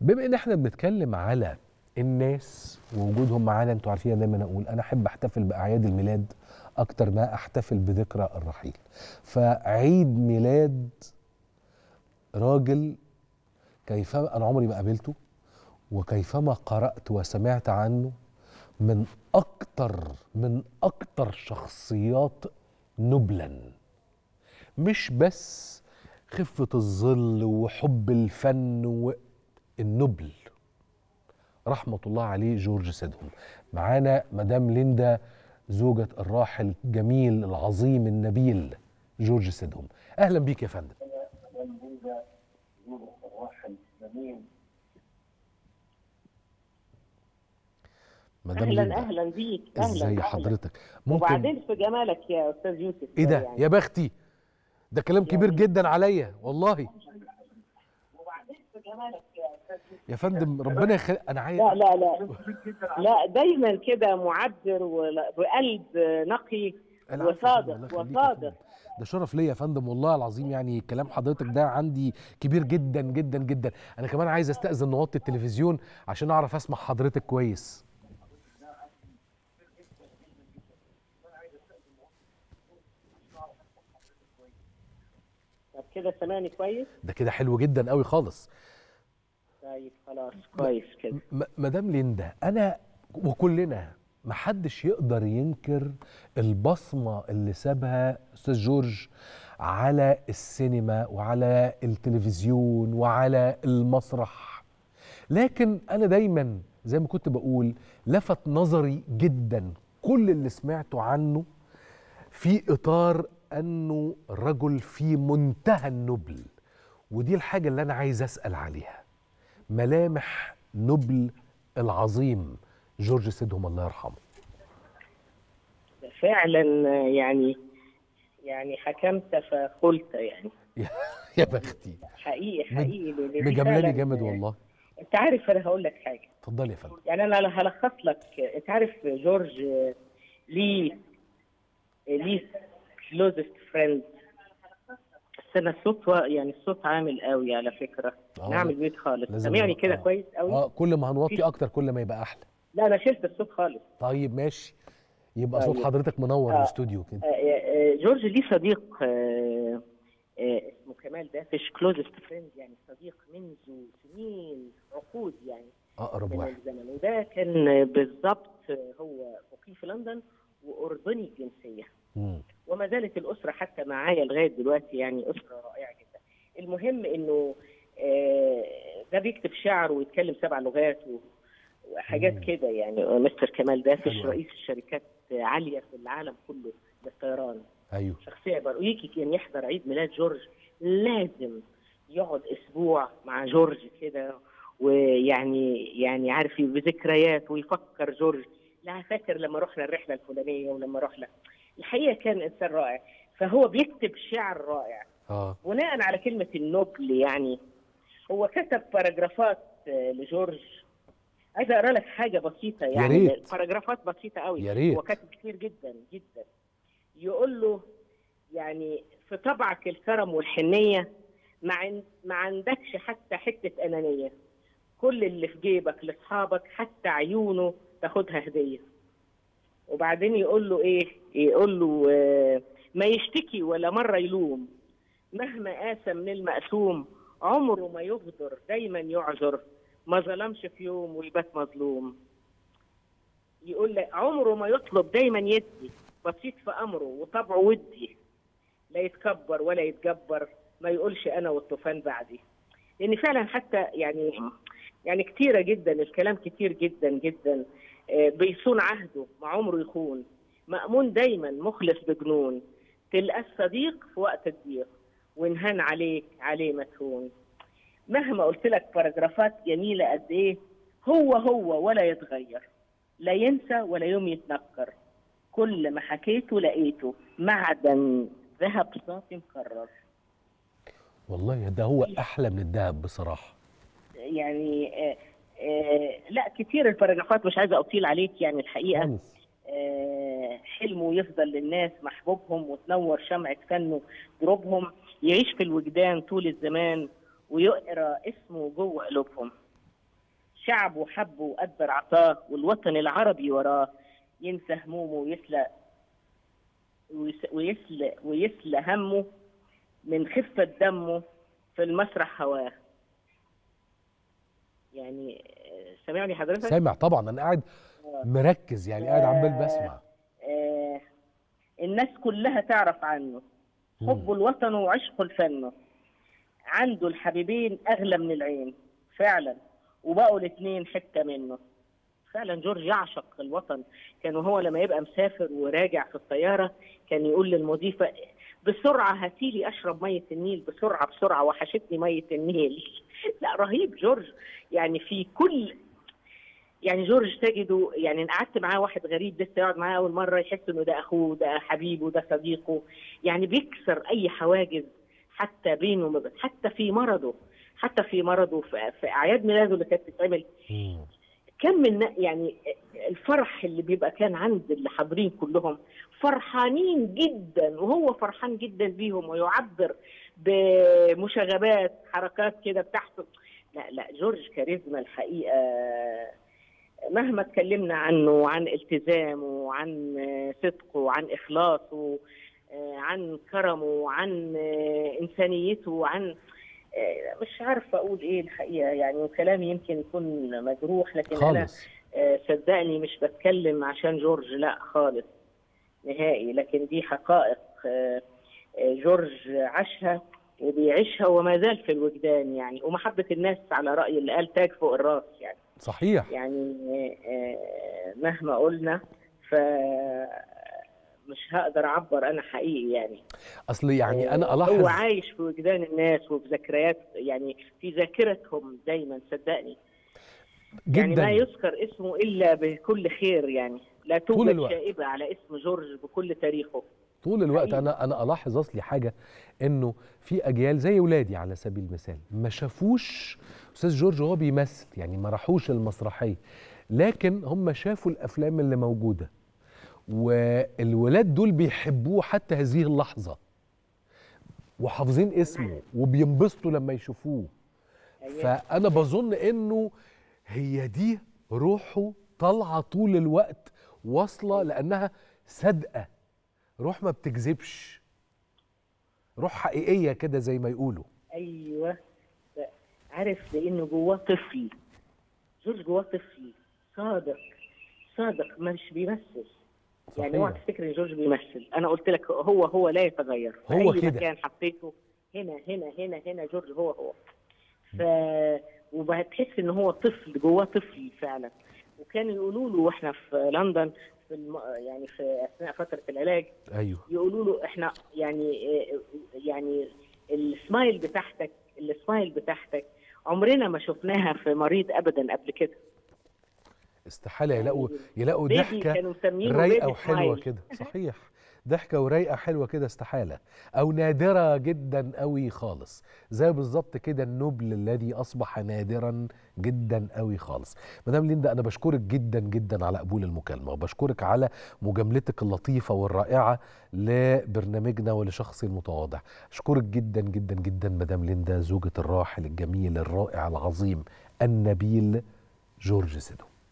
بما ان احنا بنتكلم على الناس ووجودهم معانا انتوا عارفين دايما اقول انا احب احتفل باعياد الميلاد اكتر ما احتفل بذكرى الرحيل فعيد ميلاد راجل كيفما انا عمري ما قابلته وكيفما قرات وسمعت عنه من اكتر من اكتر شخصيات نبلا مش بس خفه الظل وحب الفن والنبل رحمه الله عليه جورج سيدهم معانا مدام ليندا زوجة الراحل الجميل العظيم النبيل جورج سيدهم اهلا بيك يا فندم مدام اهلا ليندا اهلا بيك اهلا ازاي أهلاً. حضرتك ممكن وبعدين في جمالك يا استاذ يوسف ايه ده يعني. يا بختي ده كلام كبير جدا عليا والله وبعدين في جمالك يا استاذ يوسف يا فندم ربنا يخلق انا عايز لا لا لا لا دايما كده معبر ولا- وقلب نقي العفو يا فندم، الله وصادق يخليك يا وصادق فندم. ده شرف ليا يا فندم والله العظيم يعني كلام حضرتك ده عندي كبير جدا جدا جدا انا كمان عايز استاذن نوطي التلفزيون عشان اعرف اسمع حضرتك كويس طب كده سامعني كويس ده كده حلو جدا قوي خالص طيب خلاص كويس كده م- مدام ليندا انا وكلنا محدش يقدر ينكر البصمه اللي سابها استاذ جورج على السينما وعلى التلفزيون وعلى المسرح لكن انا دايما زي ما كنت بقول لفت نظري جدا كل اللي سمعته عنه في اطار انه رجل في منتهى النبل ودي الحاجه اللي انا عايز اسال عليها ملامح نبل العظيم جورج سيدهم الله يرحمه فعلا يعني يعني حكمت فقلت يعني يا- يا بختي حقيقي حقيقي لأن دي مجملي فعلاً- جامد والله انت عارف انا هقول لك حاجه اتفضلي يا فندم يعني انا هلخص لك انت عارف جورج آه، ليه ليه كلوزست فريند بس انا الصوت وا- يعني الصوت عامل قوي على فكره آه. نعمل ميوت خالص لازم سامعني نبقى- كده آه. كويس قوي اه كل ما هنوطي اكتر كل ما يبقى احلى لا انا شلت الصوت خالص طيب ماشي يبقى صوت طيب. حضرتك منور آه. الاستوديو كده آه، آه، جورج ليه صديق آه، آه، اسمه كمال دافش كلوزست فريند يعني صديق منذ سنين عقود يعني اقرب من واحد الزمن وده كان بالظبط هو مقيم في لندن واردني الجنسيه مم. وما زالت الاسره حتى معايا لغايه دلوقتي يعني اسره رائعه جدا المهم انه آه، ده بيكتب شعر ويتكلم سبع لغات و- وحاجات مم. كده يعني مستر كمال دافش حلو. رئيس الشركات عاليه في العالم كله للطيران ايوه شخصيه برويكي كان يحضر عيد ميلاد جورج لازم يقعد اسبوع مع جورج كده ويعني يعني عارف بذكريات ويفكر جورج لا فاكر لما رحنا الرحله الفلانيه ولما رحنا الحقيقه كان انسان رائع فهو بيكتب شعر رائع اه بناء على كلمه النبل يعني هو كتب باراجرافات آه، لجورج عايز اقرا لك حاجه بسيطه يعني ريت. باراجرافات بسيطه قوي يا ريت. هو كاتب كتير جدا جدا يقول له يعني في طبعك الكرم والحنيه ما عن- ما عندكش حتى حته انانيه كل اللي في جيبك لاصحابك حتى عيونه تاخدها هديه وبعدين يقول له ايه يقول له آه، ما يشتكي ولا مره يلوم مهما قاسى من المقسوم عمره ما يغدر دايما يعذر ما ظلمش في يوم ويبات مظلوم يقول لك عمره ما يطلب دايما يدي بسيط في امره وطبعه ودي لا يتكبر ولا يتجبر ما يقولش انا والطوفان بعدي لان فعلا حتى يعني يعني كتيره جدا الكلام كتير جدا جدا آه، بيصون عهده ما عمره يخون مأمون دايما مخلص بجنون تلقى الصديق في وقت الضيق وانهان عليك عليه ما تهون مهما قلت لك باراجرافات جميله قد ايه هو هو ولا يتغير لا ينسى ولا يوم يتنكر كل ما حكيته لقيته معدن ذهب صافي مكرر والله ده هو احلى من الذهب بصراحه يعني آه آه لا كتير الباراجرافات مش عايزه اطيل عليك يعني الحقيقه خالص آه، حلمه يفضل للناس محبوبهم وتنور شمعة فنه دروبهم يعيش في الوجدان طول الزمان ويقرا اسمه جوه قلوبهم شعبه حبه وقدر عطاه والوطن العربي وراه ينسى همومه ويسلى ويس- ويسلى ويسلى همه من خفة دمه في المسرح هواه يعني آه، سامعني حضرتك؟ سامع طبعا انا قاعد مركز يعني قاعد عمال بسمع آه، الناس كلها تعرف عنه حبه الوطن وعشقه لفنه عنده الحبيبين اغلى من العين فعلا وبقوا الاثنين حته منه فعلا جورج يعشق الوطن كان هو لما يبقى مسافر وراجع في الطياره كان يقول للمضيفه بسرعه هاتي لي اشرب ميه النيل بسرعه بسرعه وحشتني ميه النيل لا رهيب جورج يعني في كل يعني جورج تجده يعني أنا قعدت معاه واحد غريب لسه يقعد معاه اول مره يحس انه ده اخوه ده حبيبه ده صديقه يعني بيكسر اي حواجز حتى بينه وبين حتى في مرضه حتى في مرضه في, في اعياد ميلاده اللي كانت تتعمل مم. كم من يعني الفرح اللي بيبقى كان عند اللي حاضرين كلهم فرحانين جدا وهو فرحان جدا بيهم ويعبر بمشاغبات حركات كده بتحصل لا لا جورج كاريزما الحقيقه مهما اتكلمنا عنه وعن التزامه وعن صدقه وعن اخلاصه عن كرمه وعن انسانيته وعن مش عارفه اقول ايه الحقيقه يعني وكلامي يمكن يكون مجروح لكن انا خالص صدقني مش بتكلم عشان جورج لا خالص نهائي لكن دي حقائق جورج عاشها وبيعيشها وما زال في الوجدان يعني ومحبة الناس على رأي اللي قال تاج فوق الراس يعني صحيح يعني مهما قلنا ف مش هقدر اعبر انا حقيقي يعني اصل يعني انا هو الاحظ عايش في وجدان الناس وفي ذكريات يعني في ذاكرتهم دايما صدقني يعني ما جدا يذكر اسمه الا بكل خير يعني لا طول توجد الوقت. شائبه على اسم جورج بكل تاريخه طول الوقت حقيقي. انا انا الاحظ اصلي حاجه انه في اجيال زي ولادي على سبيل المثال ما شافوش استاذ جورج وهو بيمثل يعني ما راحوش المسرحيه لكن هم شافوا الافلام اللي موجوده والولاد دول بيحبوه حتى هذه اللحظه وحافظين اسمه وبينبسطوا لما يشوفوه أيام. فانا بظن انه هي دي روحه طالعه طول الوقت واصله لانها صادقه روح ما بتكذبش روح حقيقيه كده زي ما يقولوا ايوه ف- عارف لانه جواه طفل جورج جواه طفل صادق صادق مش بيمثل يعني اوعى صحيح. تفتكر ان جورج بيمثل انا قلت لك هو هو لا يتغير في هو اي كده. مكان حطيته هنا هنا هنا هنا جورج هو هو ف وبتحس ان هو طفل جواه طفل فعلا وكانوا يقولوا له واحنا في لندن في الم... يعني في اثناء فتره العلاج ايوه يقولوا له احنا يعني يعني السمايل بتاعتك السمايل بتاعتك عمرنا ما شفناها في مريض ابدا قبل كده استحاله يلاقوا يلاقوا بيبي ضحكه كانوا مسمينه رايقه بيبي وحلوه سمايل. كده صحيح ضحكه ورايقه حلوه كده استحاله او نادره جدا قوي خالص زي بالظبط كده النبل الذي اصبح نادرا جدا قوي خالص مدام ليندا انا بشكرك جدا جدا على قبول المكالمه وبشكرك على مجاملتك اللطيفه والرائعه لبرنامجنا ولشخصي المتواضع اشكرك جدا جدا جدا مدام ليندا زوجة الراحل الجميل الرائع العظيم النبيل جورج سيدو